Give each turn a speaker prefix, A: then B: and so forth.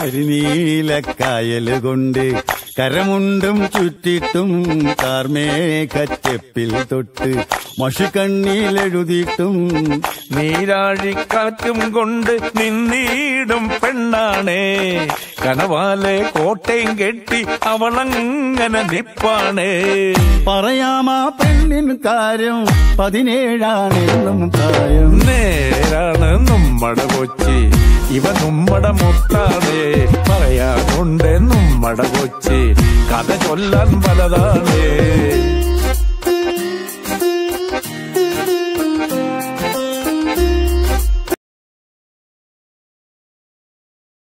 A: കരിനീലക്കായൽ കൊണ്ട് കരമുണ്ടും ചുറ്റിട്ടും കാർമേഘച്ചെപ്പിൽ തൊട്ട് മഷിക്കണ്ണിയിലെഴുതിയിട്ടും
B: നീരാഴിക്കാറ്റും കൊണ്ട് നിന്നീടും പെണ്ണാണേ കനവാലെ കോട്ടയും കെട്ടി അവളങ്ങനെ നിപ്പാണേ
A: പറയാമാ പെണ്ണിൻ കാര്യം പതിനേഴാണെന്നും പ്രായം
B: നേരാണ് നമ്മടെ കൊച്ചി ഇവ നമ്മടെ മുത്താണേ പറയാനുണ്ട് നമ്മടെ കൊച്ചി കഥ ചൊല്ലാൻ പലതാണേ